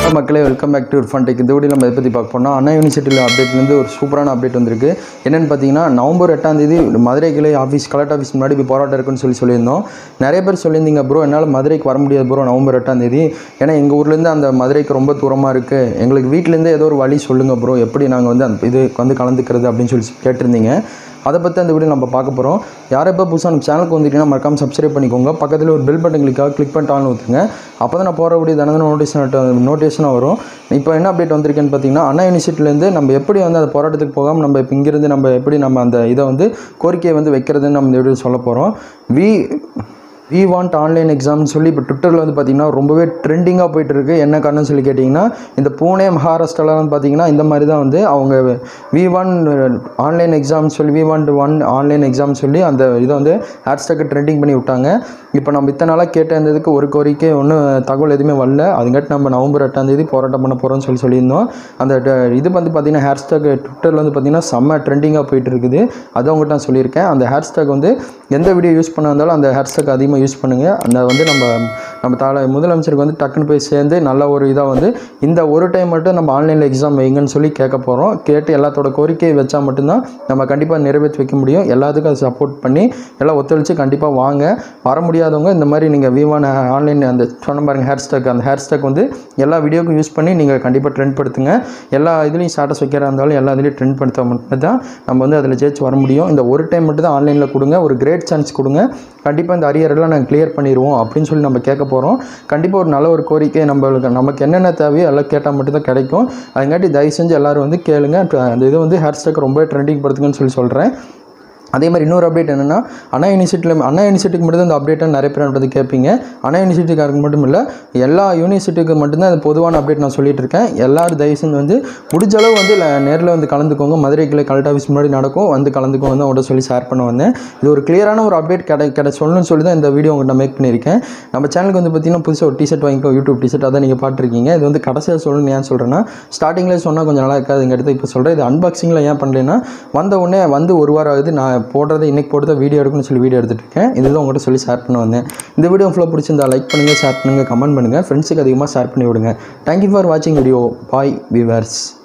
hello மக்களே welcome back to fun tech இந்த video நம்ம எதை பற்றி பார்க்க போனால் அண்ணா யூனிவர்சிட்டியில் அப்டேட்லேருந்து ஒரு சூப்பரான அப்டேட் வந்திருக்கு என்னென்னு பார்த்தீங்கன்னா நவம்பர் எட்டாம் தேதி மதுரை கிளை ஆஃபீஸ் கலெக்டர் ஆஃபீஸ் முன்னாடி போய் போராட்டம் இருக்குன்னு சொல்லி சொல்லியிருந்தோம் நிறைய பேர் சொல்லியிருந்தீங்க ப்ரோ என்னால் மதுரைக்கு வர முடியாது ப்ரோ நவம்பர் எட்டாம் தேதி ஏன்னா எங்கள் ஊர்லேருந்து அந்த மதுரைக்கு ரொம்ப தூரமாக இருக்குது எங்களுக்கு வீட்டிலேருந்து ஏதோ ஒரு வழி சொல்லுங்கள் ப்ரோ எப்படி நாங்கள் வந்து அந்த இது வந்து கலந்துக்கிறது அப்படின்னு சொல்லி கேட்டிருந்தீங்க அதை பற்றி அந்த வீடியோ நம்ம பார்க்க போகிறோம் யார் எப்போ புதுசாக நம்ம சேனலுக்கு வந்துட்டீங்கன்னா மறக்காம சப்ஸ்கிரைப் பண்ணிக்கோங்க பக்கத்தில் ஒரு பெல் பட்டன் கிளிக்காக கிளிக் பண்ணிட்டு ஆன் ஊற்றுங்க அப்போ தான் நான் போகிற வீடியோ தினம் நோட்டிஃபிகேஷன் நோட்டிஃபிகேஷனாக வரும் இப்போ என்ன அப்டேட் வந்திருக்குன்னு பார்த்தீங்கன்னா அண்ணா யூனிவர்சிட்டிலேருந்து நம்ம எப்படி வந்து அந்த போராட்டத்துக்கு போகாமல் நம்ம இப்போ இங்கிருந்து நம்ம எப்படி நம்ம அந்த இதை வந்து கோரிக்கையை வந்து வைக்கிறதுன்னு நம்ம இந்த வீடியோ சொல்ல போகிறோம் வி வி வாண்ட் ஆன்லைன் எக்ஸாம்னு சொல்லி இப்போ ட்விட்டரில் வந்து பார்த்தீங்கன்னா ரொம்பவே ட்ரெண்டிங்காக போயிட்டு இருக்கு என்ன காரணம் சொல்லி கேட்டிங்கன்னா இந்த பூனே மகாராஷ்டிராலாம் பார்த்தீங்கன்னா இந்த மாதிரி தான் வந்து அவங்க வி ஒன் ஆன்லைன் எக்ஸாம் சொல்லி we want one online exam சொல்லி அந்த இதை வந்து ஹேஷ்டேக்கை ட்ரெண்டிங் பண்ணி விட்டாங்க இப்போ நம்ம இத்தனை நாளாக கேட்ட இருந்ததுக்கு ஒரு கோரிக்கை ஒன்றும் தகவல் எதுவுமே வரல அதுங்காட்டி நம்ம நவம்பர் எட்டாம் தேதி போராட்டம் பண்ண போகிறோம்னு சொல்லி சொல்லியிருந்தோம் அந்த ட- இது வந்து பார்த்தீங்கன்னா ஹேஷ்டேக் ட்விட்டரில் வந்து பார்த்தீங்கன்னா செம்ம ட்ரெண்டிங்காக போயிட்டு இருக்குது அதை உங்கள்கிட்ட நான் சொல்லியிருக்கேன் அந்த ஹேஷ்டேக் வந்து எந்த வீடியோ யூஸ் பண்ண இருந்தாலும் அந்த ஹேஷ்டேக் அதிகமாக யூஸ் பண்ணுங்கள் அந்த வந்து நம்ம நம்ம தால முதலமைச்சருக்கு வந்து டக்குன்னு போய் சேர்ந்து நல்ல ஒரு இதாக வந்து இந்த ஒரு டைம் மட்டும் நம்ம ஆன்லைனில் எக்ஸாம் வைங்கன்னு சொல்லி கேட்க போகிறோம் கேட்டு எல்லாத்தோட கோரிக்கையை வச்சா மட்டும்தான் நம்ம கண்டிப்பாக நிறைவேற்றி வைக்க முடியும் எல்லாத்துக்கும் அதை சப்போர்ட் பண்ணி எல்லாம் ஒத்துழைச்சு கண்டிப்பாக வாங்க வர முடியாதவங்க இந்த மாதிரி நீங்கள் விவான ஆன்லைன் அந்த சொன்ன பாருங்க ஹேஷ்டேக் அந்த ஹேஷ்டேக் வந்து எல்லா வீடியோக்கும் யூஸ் பண்ணி நீங்கள் கண்டிப்பாக ட்ரெண்ட் படுத்துங்க எல்லா இதுலேயும் ஸ்டேட்டஸ் வைக்கிறா இருந்தாலும் எல்லா இதுலேயும் ட்ரெண்ட் படுத்த மட்டும் தான் நம்ம வந்து அதில் ஜெயிச்சு வர முடியும் இந்த ஒரு டைம் மட்டும் தான் ஆன்லைனில் கொடுங்க ஒரு கிரேட் சான்ஸ் கொடுங்க கண்டிப்பாக இந்த அரியரெல்லாம் நாங்கள் கிளியர் பண்ணிடுவோம் அப்படின்னு சொல்லி நம்ம கேட்க போகிறோம் கண்டிப்பாக ஒரு நல்ல ஒரு கோரிக்கை நம்மளுக்கு நமக்கு என்னென்ன தேவையோ எல்லாம் கேட்டால் மட்டும்தான் கிடைக்கும் அதுங்காட்டி தயவு செஞ்சு எல்லாரும் வந்து கேளுங்க அந்த இது வந்து ஹேஷ்டேக் ரொம்ப ட்ரெண்டிங் படுத்துங்கன்னு சொல்லி சொல்கிறேன் அதே மாதிரி இன்னொரு அப்டேட் என்னென்னா அண்ணா யூனிவர்சிட்டியில் அண்ணா யூனிவர்சிட்டிக்கு மட்டும் தான் இந்த அப்டேட்டை நிறைய பேர் வந்து கேட்பீங்க அண்ணா யூனிவர்சிட்டிக்காரங்க மட்டும் இல்லை எல்லா யூனிவர்சிட்டிக்கு மட்டும்தான் இந்த பொதுவான அப்டேட் நான் சொல்லிட்டு இருக்கேன் எல்லாரும் தயவு செஞ்சு வந்து முடிஞ்ச அளவு வந்து நேரில் வந்து கலந்துக்கோங்க மதுரை கிளை கலெக்டர் ஆஃபீஸ் முன்னாடி நடக்கும் வந்து கலந்துக்கோங்க தான் உங்கள்கிட்ட சொல்லி ஷேர் பண்ண வந்தேன் இது ஒரு கிளியரான ஒரு அப்டேட் கிடை கிடை சொல்லணும்னு சொல்லி தான் இந்த வீடியோ உங்கள்கிட்ட மேக் பண்ணியிருக்கேன் நம்ம சேனலுக்கு வந்து பார்த்தீங்கன்னா புதுசாக ஒரு டிஷர்ட் வாங்கிக்கோ யூடியூப் டிஷர்ட் அதான் நீங்கள் பார்த்துருக்கீங்க இது வந்து கடைசியாக சொல்லணும்னு ஏன் சொல்கிறேன்னா ஸ்டார்டிங்கில் சொன்னால் கொஞ்சம் நல்லா இருக்காதுங்க எடுத்து இப்போ சொல்கிறேன் இது அன்பாக்சிங்கில் ஏன் பண்ணலைன்னா வந்த உடனே வந்து ஒரு வாரம் ஆகுது நான் போடுறது இன்னைக்கு போடுறத வீடியோ எடுக்கணும்னு சொல்லி வீடியோ எடுத்துட்டு இருக்கேன் இதுதான் உங்கள்கிட்ட சொல்லி ஷேர் பண்ண வந்தேன் இந்த வீடியோ ஃபுல்லாக பிடிச்சிருந்தா லைக் பண்ணுங்கள் ஷேர் பண்ணுங்கள் கமெண்ட் பண்ணுங்கள் ஃப்ரெண்ட்ஸுக்கு அதிகமாக ஷேர் பண்ணி விடுங்க தேங்க்யூ ஃபார் வாட்சிங் வீடியோ பாய் விவர்ஸ்